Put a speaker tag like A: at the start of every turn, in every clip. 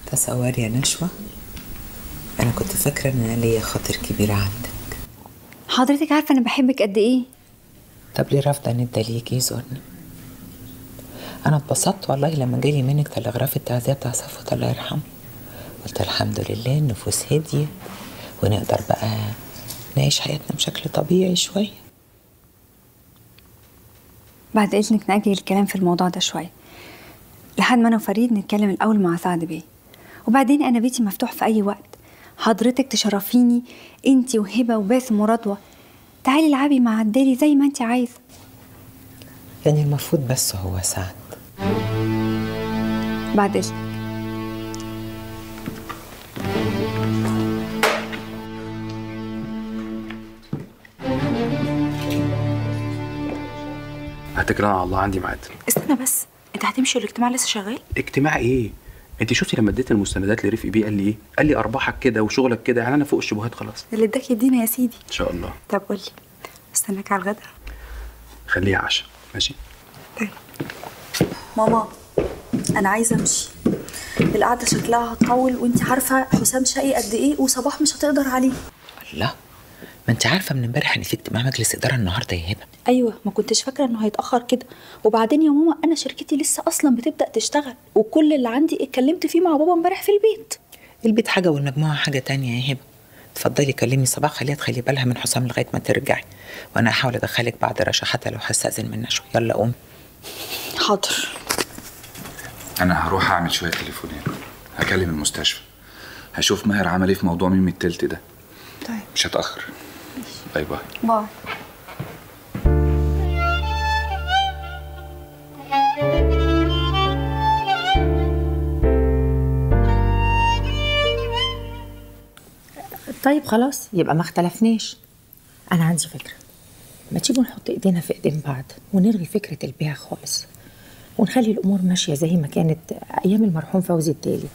A: تصوري يا نشوى انا كنت فاكره ان انا ليا خاطر كبير عندك
B: حضرتك عارفه انا بحبك قد ايه
A: طب ليه رافضه ان انت ليكي يزورني انا اتبسطت والله لما جالي منك تلغراف التعزيه بتاع صفوت الله يرحمه قلت الحمد لله النفوس هديت ونقدر بقى نعيش حياتنا بشكل طبيعي شويه
B: بعد اذنك ناجل الكلام في الموضوع ده شويه لحد ما انا وفريد نتكلم الاول مع سعد بيه وبعدين انا بيتي مفتوح في اي وقت حضرتك تشرفيني انتي وهبه وباسم ورضوى تعالي العبي مع الداري زي ما انتي عايزه
A: يعني المفروض بس هو سعد
B: بعد اذنك
C: هتكلم على الله عندي ميعاد
D: استنى بس انت هتمشي والاجتماع لسه شغال
C: اجتماع ايه انت شفتي لما اديت المستندات لرفقي بيه قال لي ايه قال لي ارباحك كده وشغلك كده يعني انا فوق الشبهات خلاص
D: اللي اداك يدينا يا سيدي
C: ان شاء الله
D: طب قولي استناك على الغدا
C: خليها عشاء ماشي
D: ماما انا عايزه امشي القعده شكلها هتطول وانت عارفه حسام شقي قد ايه وصباح مش هتقدر عليه
A: الله ما انت عارفه من امبارح ان في اجتماع مجلس اداره النهارده يا هبه
D: ايوه ما كنتش فاكره انه هيتاخر كده وبعدين يا ماما انا شركتي لسه اصلا بتبدا تشتغل وكل اللي عندي اتكلمت فيه مع بابا امبارح في البيت
A: البيت حاجه والمجموعه حاجه تانية يا هبه اتفضلي كلمي صباح خليها تخلي بالها من حسام لغايه ما ترجعي وانا هحاول ادخلك بعد رشا حتى لو هستاذن منها شويه يلا قوم
D: حاضر
E: انا هروح اعمل شويه تليفونات هكلم المستشفى هشوف ماهر عمل ايه في موضوع ميم التلت ده
D: طيب
E: مش هتاخر باي باي
D: باي
F: طيب خلاص يبقى ما اختلفناش انا عندي فكره ما تيجوا نحط ايدينا في ايدين بعض ونلغي فكره البيع خالص ونخلي الامور ماشيه زي ما كانت ايام المرحوم فوزي الدالي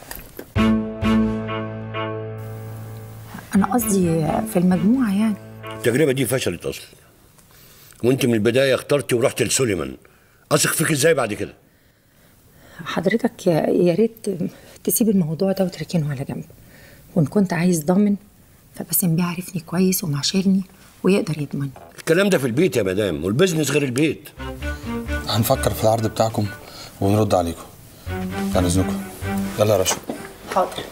F: انا قصدي في المجموعه يعني
G: التجربة دي فشلت أصلا وأنت من البداية اخترتي ورحت لسليمان أثق فيك إزاي بعد كده؟
F: حضرتك يا يا ريت تسيب الموضوع ده وتركنه على جنب وان كنت عايز ضامن فباسم بيه عارفني كويس ومعاشرني ويقدر يضمن
G: الكلام ده في البيت يا مدام والبزنس غير البيت
H: هنفكر في العرض بتاعكم ونرد عليكم عن اذنكم يلا يا رشا
F: حاضر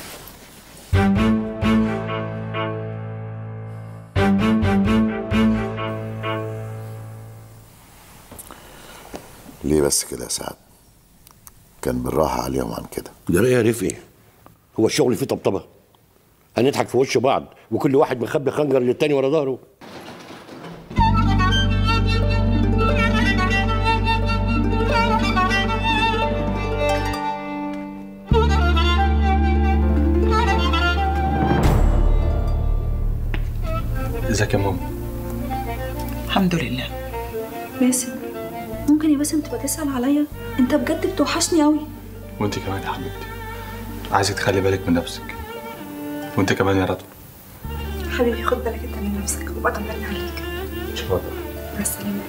I: ليه بس كده يا سعد كان بالراحة عليهم عن كده
G: ده ايه يا رفقي هو الشغل فيه طبطبة هنضحك في وش بعض وكل واحد مخبي خنجر للتاني ورا ظهره
C: ازيك يا ماما
A: الحمد لله
D: باسم ممكن يا باسم تبقى تسال عليا انت بجد بتوحشني قوي
C: وانت كمان يا حبيبتي عايزك تخلي بالك من نفسك وانت كمان يا رضوى
D: حبيبي خد بالك انت من نفسك وبقى طمني عليك
C: اتفضل
D: مع السلامه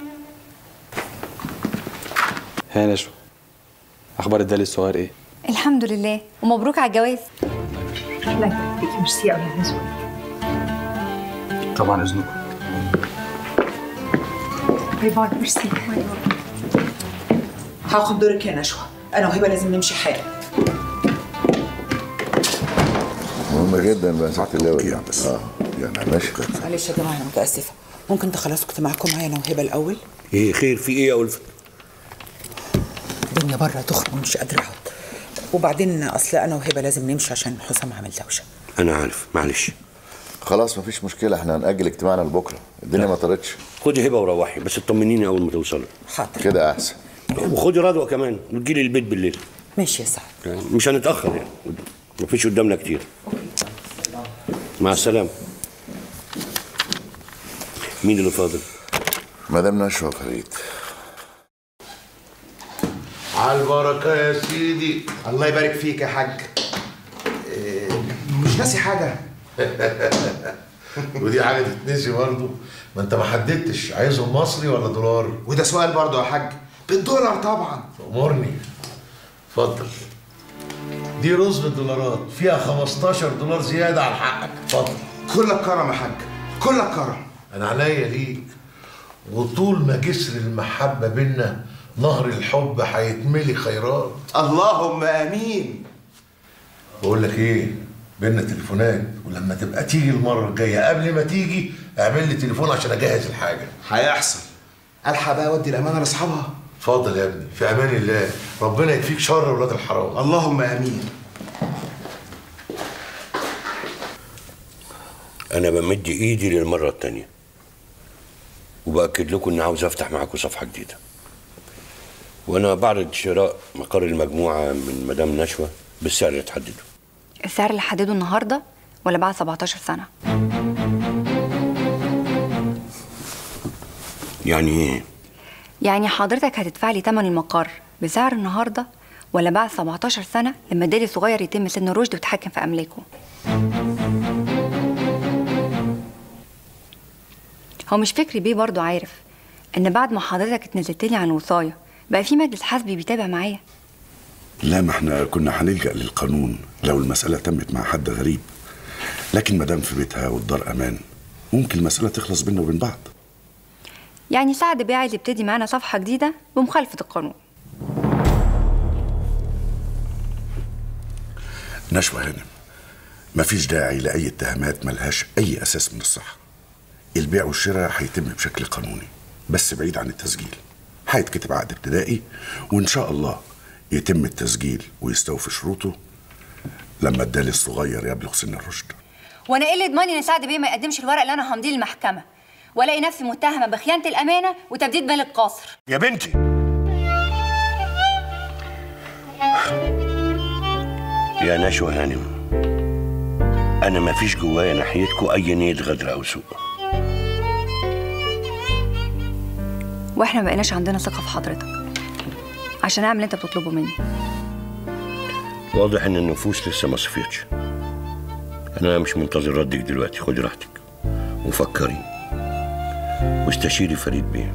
C: ها يا نشوى اخبار الدالي الصغير ايه
B: الحمد لله ومبروك على الجواز
F: الله يبارك فيكي ميرسي قوي يا نزوه
C: طبعا اذنكم
F: باي باي ميرسي
A: هاخد دورك يا نشوى انا وهبه لازم نمشي حالا
I: مهم جدا بقى ساعة اللواء يعني بس اه يعني ماشي
A: معلش يا جماعه انا متاسفه ممكن تخلصوا اجتماعكم معايا انا وهبه الاول
G: ايه خير في ايه يا ألفت؟
A: الدنيا بره تخرج مش قادره اقعد وبعدين اصل انا وهبه لازم نمشي عشان حسام عامل دوشه
G: أنا عارف معلش
I: خلاص مفيش مشكلة احنا هنأجل اجتماعنا لبكرة الدنيا ما طارتش
G: خدي هبة وروحي بس اطمنيني أول ما توصلي
A: حاضر
I: كده أحسن
G: وخدي رضوى كمان وتجيلي البيت بالليل
A: ماشي يا سعد
G: يعني مش هنتأخر يعني مفيش قدامنا كتير مع السلامة مين اللي فاضل؟
I: مدام نشوى فريد
J: على البركة يا سيدي الله يبارك فيك يا حاج إيه، مش ناسي حاجة ودي حاجة تتنسي برضه ما انت ما حددتش عايزهم مصري ولا دولار وده سؤال برضه يا حاج بالدولار طبعا امرني اتفضل دي رز بالدولارات فيها 15 دولار زياده على حقك اتفضل
K: كلك كرم يا حاج كلك كرم
J: انا عينيا ليك وطول ما جسر المحبه بينا نهر الحب هيتملي خيرات
K: اللهم امين
J: بقول لك ايه بينا تليفونات ولما تبقى تيجي المره الجايه قبل ما تيجي اعمل لي تليفون عشان اجهز الحاجه
K: هيحصل الحق بقى اودي الامانه لاصحابها
J: اتفضل يا ابني في امان الله ربنا يكفيك شر ولاد الحرام
K: اللهم امين
G: انا بمد ايدي للمره التانية وباكد لكم اني عاوز افتح معاكم صفحه جديده وانا بعرض شراء مقر المجموعه من مدام نشوى بالسعر اللي تحدده
B: السعر اللي حدده النهارده ولا بعد 17 سنه
G: يعني ايه
B: يعني حضرتك هتدفع لي تمن المقر بسعر النهارده ولا بعد 17 سنه لما الدالي الصغير يتم سن الرشد ويتحكم في املاكه هو مش فكري بيه برضو عارف ان بعد ما حضرتك اتنزلت لي عن وصايه بقى في مجلس حسبي بيتابع معايا
L: لا ما احنا كنا هنلجأ للقانون لو المسألة تمت مع حد غريب لكن مدام في بيتها والدار أمان ممكن المسألة تخلص بينا وبين بعض
B: يعني سعد بيه عايز يبتدي معانا صفحه جديده بمخالفه القانون
L: نشوى هانم مفيش داعي لأي اتهامات ملهاش أي أساس من الصحة البيع والشراء هيتم بشكل قانوني بس بعيد عن التسجيل هيتكتب عقد ابتدائي وإن شاء الله يتم التسجيل ويستوفي شروطه لما الدالي الصغير يبلغ سن الرشد
B: وانا ايه اللي يضمني ان سعد بيه ما يقدمش الورق اللي انا همضيه للمحكمه والاقي نفسي متهمه بخيانه الامانه وتبديد مال القاصر
G: يا بنتي يا نشوى هانم انا مفيش جوايا ناحيتكم اي نية غدر او سوء
B: واحنا ما بقيناش عندنا ثقه في حضرتك عشان اعمل اللي انت بتطلبه مني
G: واضح ان النفوس لسه ما صفيتش انا مش منتظر ردك دلوقتي خدي راحتك وفكري واستشيري فريد بيه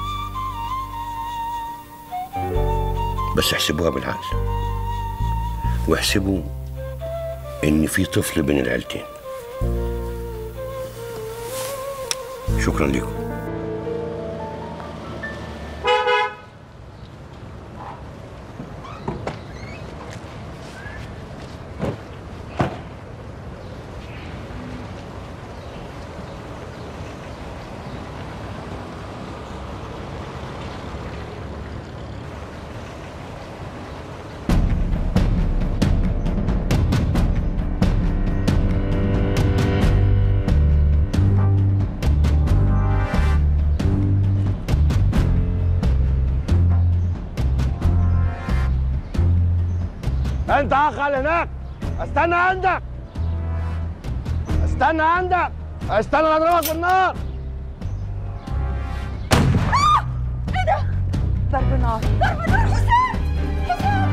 G: بس احسبوها بالعقل واحسبوا ان في طفل بين العيلتين شكرا لكم
M: انت عقل هناك استنى عندك استنى عندك استنى اضربك بالنار
N: ايه ده؟ ضرب نار ضرب نار حسام حسام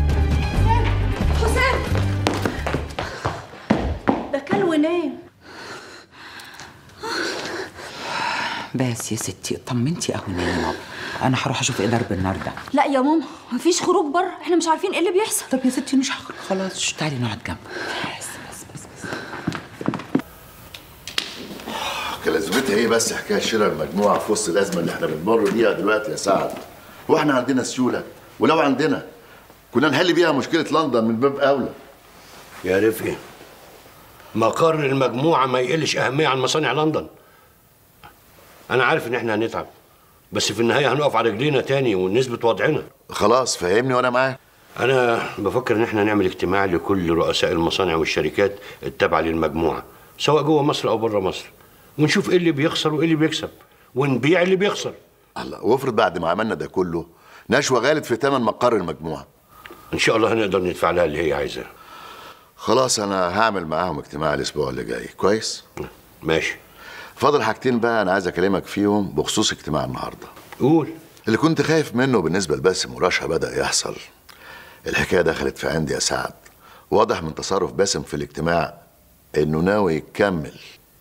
N: حسام حسام
D: ده كل ونام
A: بس يا ستي اطمنتي قوي نايمه انا هروح اشوف ايه ضرب النار ده
D: لا يا ماما مفيش خروج بره احنا مش عارفين ايه اللي بيحصل
A: طب يا ستي مش هخرج خلاص شو تعالي نقعد جنب
I: كان لازمتها ايه بس حكايه شراء المجموعه في وسط الازمه اللي احنا بنمر بيها دلوقتي يا سعد واحنا عندنا سيوله ولو عندنا كنا نحل بيها مشكله لندن من باب اولى
G: يا رفقي مقر المجموعة ما يقلش أهمية عن مصانع لندن أنا عارف إن إحنا هنتعب بس في النهاية هنقف على رجلينا تاني ونثبت وضعنا
I: خلاص فهمني وأنا معاك
G: أنا بفكر إن إحنا نعمل اجتماع لكل رؤساء المصانع والشركات التابعة للمجموعة سواء جوه مصر أو بره مصر ونشوف إيه اللي بيخسر وإيه اللي بيكسب ونبيع اللي بيخسر
I: الله وافرض بعد ما عملنا ده كله نشوى غالت في ثمن مقر المجموعه
G: إن شاء الله هنقدر ندفع لها اللي هي عايزاه
I: خلاص انا هعمل معاهم اجتماع الاسبوع اللي جاي كويس
G: ماشي
I: فاضل حاجتين بقى انا عايز اكلمك فيهم بخصوص اجتماع النهارده
G: قول
I: اللي كنت خايف منه بالنسبه لباسم ورشا بدا يحصل الحكايه دخلت في عندي يا سعد واضح من تصرف باسم في الاجتماع انه ناوي يكمل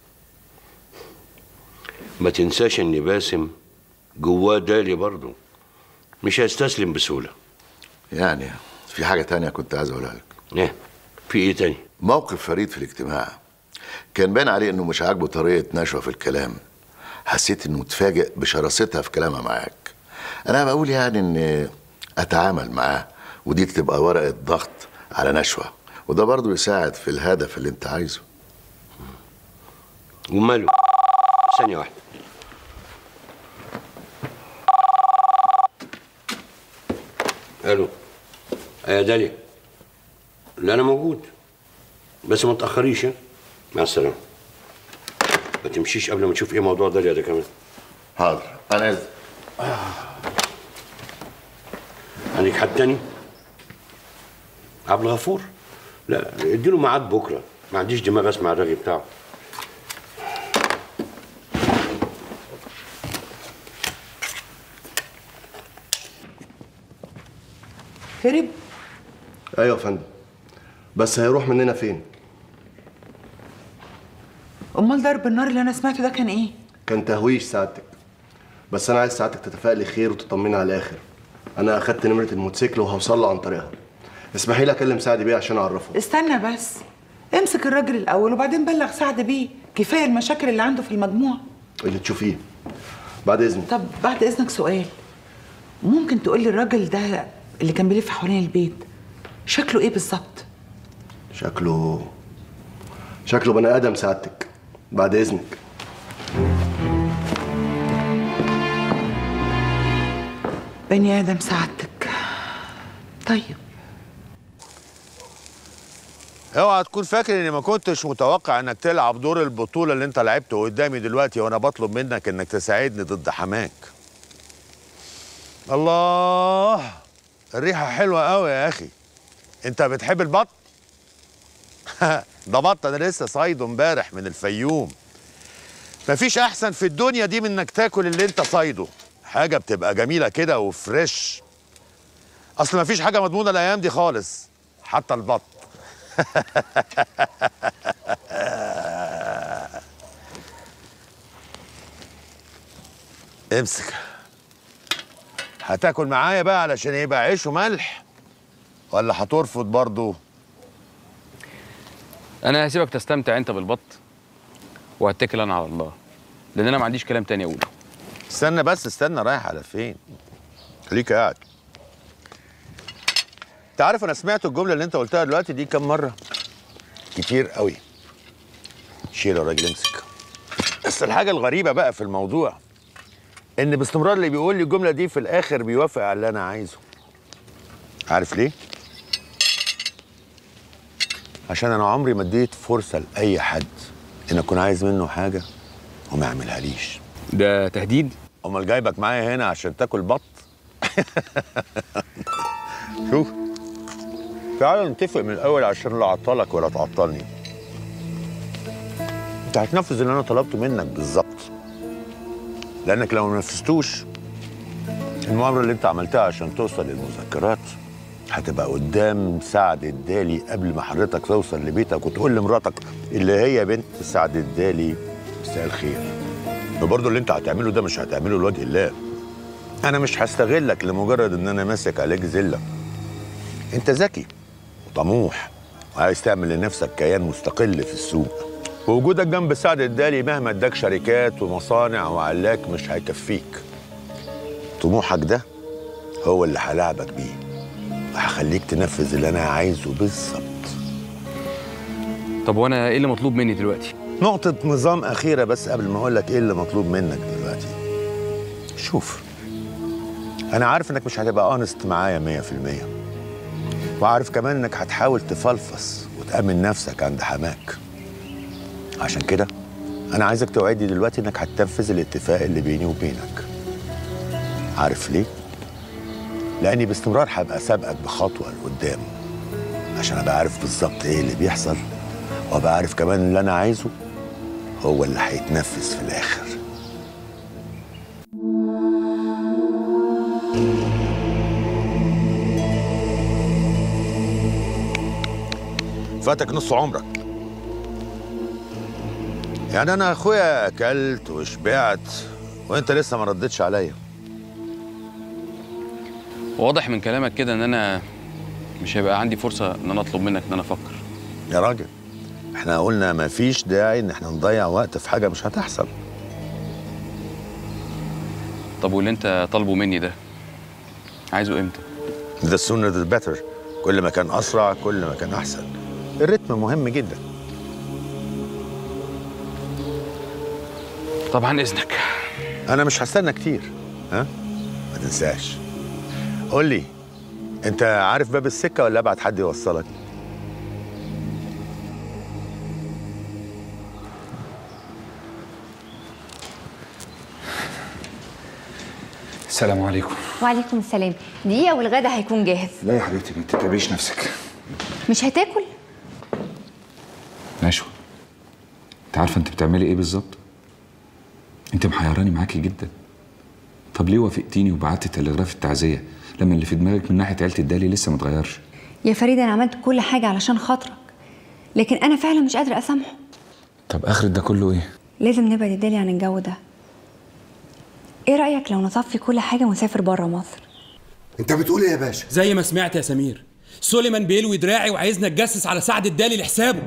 G: ما تنساش إن باسم جواه دالي برضه مش هيستسلم بسهولة
I: يعني في حاجه تانية كنت عايز اقولها لك
G: ايه في ايه تاني
I: موقف فريد في الاجتماع كان باين عليه انه مش عاجبه طريقه نشوى في الكلام حسيت انه متفاجئ بشراستها في كلامها معاك انا بقول يعني ان اتعامل معاه ودي تبقى ورقه ضغط على نشوى وده برضه يساعد في الهدف اللي انت عايزه
G: وماله ثانيه واحده الو يا داليا لا انا موجود بس ما تاخريش ها؟ مع السلامه ما تمشيش قبل ما تشوف ايه موضوع داليا ده كمان
I: حاضر انا إذن.
G: عندك حد تاني عبد الغفور لا اديله ميعاد بكره ما عنديش دماغ اسمع الرغي بتاعه
A: هرب
O: ايوه يا فندم بس هيروح مننا فين
A: امال ضرب النار اللي انا سمعته ده كان ايه
O: كان تهويش سعادتك بس انا عايز سعادتك تتفائلي خير وتطمني على الاخر انا اخدت نمره الموتوسيكل وهوصل له عن طريقها اسمحي لي اكلم سعد بيه عشان اعرفه
A: استنى بس امسك الراجل الاول وبعدين بلغ سعد بيه كفايه المشاكل اللي عنده في المجموعه
O: اللي تشوفيه بعد اذنك
A: طب بعد اذنك سؤال ممكن تقول لي الراجل ده اللي كان بيلف حوالين البيت شكله ايه بالظبط
O: شكله شكله بني ادم سعادتك بعد اذنك
A: بني ادم سعادتك طيب
J: اوعى تكون فاكر اني ما كنتش متوقع انك تلعب دور البطوله اللي انت لعبته قدامي دلوقتي وانا بطلب منك انك تساعدني ضد حماك الله الريحه حلوه قوي يا اخي انت بتحب البط ده بط انا لسه صايده امبارح من الفيوم مفيش احسن في الدنيا دي من انك تاكل اللي انت صايده حاجه بتبقى جميله كده وفريش اصل مفيش حاجه مضمونه الايام دي خالص حتى البط امسك هتاكل معايا بقى علشان يبقى عيش وملح ولا هترفض برضو
C: انا هسيبك تستمتع انت بالبط وهتكل انا على الله لان انا ما عنديش كلام تاني اقوله
J: استنى بس استنى رايح على فين خليك قاعد انت عارف انا سمعت الجمله اللي انت قلتها دلوقتي دي كام مره كتير قوي شيل يا راجل امسك بس الحاجه الغريبه بقى في الموضوع ان باستمرار اللي بيقول لي الجمله دي في الاخر بيوافق على اللي انا عايزه عارف ليه عشان انا عمري ما اديت فرصه لاي حد ان اكون عايز منه حاجه وما يعملها ليش
C: ده تهديد
J: امال جايبك معايا هنا عشان تاكل بط شوف تعالى نتفق من الاول عشان لا اعطلك ولا تعطلني انت هتنفذ اللي انا طلبته منك بالظبط لانك لو ما نفذتوش المؤامره اللي انت عملتها عشان توصل للمذكرات هتبقى قدام سعد الدالي قبل ما حضرتك توصل لبيتك وتقول لمراتك اللي هي بنت سعد الدالي مساء الخير وبرضه اللي انت هتعمله ده مش هتعمله لوجه الله انا مش هستغلك لمجرد ان انا ماسك عليك زله انت ذكي وطموح وعايز تعمل لنفسك كيان مستقل في السوق ووجودك جنب سعد الدالي مهما اداك شركات ومصانع وعلاك مش هيكفيك طموحك ده هو اللي هلاعبك بيه وهخليك تنفذ اللي انا عايزه بالظبط
C: طب وانا ايه اللي مطلوب مني دلوقتي
J: نقطة نظام أخيرة بس قبل ما أقول لك إيه اللي مطلوب منك دلوقتي. شوف أنا عارف إنك مش هتبقى أونست معايا مية في المية وعارف كمان إنك هتحاول تفلفص وتأمن نفسك عند حماك. عشان كده أنا عايزك توعدني دلوقتي إنك هتنفذ الاتفاق اللي بيني وبينك. عارف ليه؟ لأني باستمرار هبقى سابقك بخطوة لقدام عشان أبقى عارف بالظبط إيه اللي بيحصل وأبقى عارف كمان اللي أنا عايزه هو اللي هيتنفذ في الآخر فاتك نص عمرك يعني انا اخويا اكلت وشبعت وانت لسه ما ردتش عليا
C: واضح من كلامك كده ان انا مش هيبقى عندي فرصه ان انا اطلب منك ان انا افكر
J: يا راجل احنا قلنا مفيش داعي ان احنا نضيع وقت في حاجه مش هتحصل
C: طب واللي انت طالبه مني ده عايزه امتى
J: the sooner the better كل ما كان اسرع كل ما كان احسن الريتم مهم جدا
C: طبعا اذنك
J: انا مش هستنى كتير ها ما تنساش قول لي انت عارف باب السكه ولا ابعت حد يوصلك
E: السلام عليكم
P: وعليكم السلام دقيقة والغدا هيكون جاهز
E: لا يا حبيبتي ما تتعبيش نفسك
P: مش هتاكل؟
E: نشوى انت عارفه انت بتعملي ايه بالظبط انت محيراني معاكي جدا طب ليه وافقتيني وبعتي تلغراف التعزيه لما اللي في دماغك من ناحيه عيله الدالي لسه ما اتغيرش
B: يا فريد انا عملت كل حاجه علشان خاطرك لكن انا فعلا مش قادره اسامحه
E: طب اخر ده كله ايه
B: لازم نبعد الدالي عن الجو ده ايه رايك لو نصفي كل حاجه ونسافر بره مصر
Q: انت بتقول ايه يا باشا
R: زي ما سمعت يا سمير سوليمان بيلوي دراعي وعايزنا نتجسس على سعد الدالي لحسابه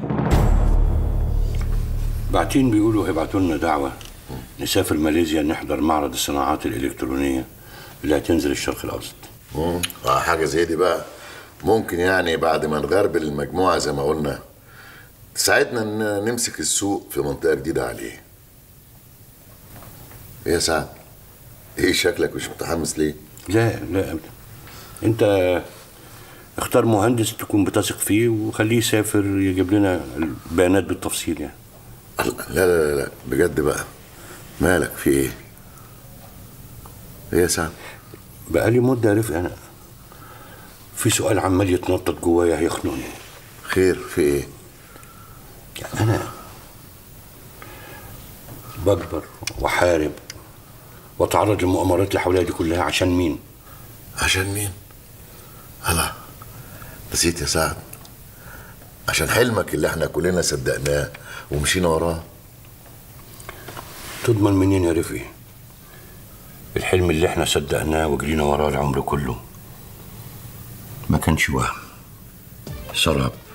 G: بعتين بيقولوا هيبعتوا لنا دعوة نسافر ماليزيا نحضر معرض الصناعات الإلكترونية اللي هتنزل الشرق الأوسط
I: مم. اه حاجه زي دي بقى ممكن يعني بعد ما نغربل المجموعه زي ما قلنا تساعدنا ان نمسك السوق في منطقه جديده عليه ايه يا سعد ايه شكلك مش متحمس ليه
G: لا لا أبدا أنت اختار مهندس تكون بتثق فيه وخليه يسافر يجيب لنا البيانات بالتفصيل يعني
I: لا لا لا, لا. بجد بقى مالك في ايه ايه يا سعد
G: بقالي مدة يا رفقي أنا في سؤال عمال يتنطط جوايا هيخنقني
I: خير في ايه
G: أنا بكبر وحارب واتعرض للمؤامرات اللي حواليا دي كلها عشان مين؟
I: عشان مين هلا نسيت يا سعد عشان حلمك اللي احنا كلنا صدقناه ومشينا وراه
G: تضمن منين يا رفقي؟ الحلم اللي احنا صدقناه وجرينا وراه العمر كله ما كانش وهم سراب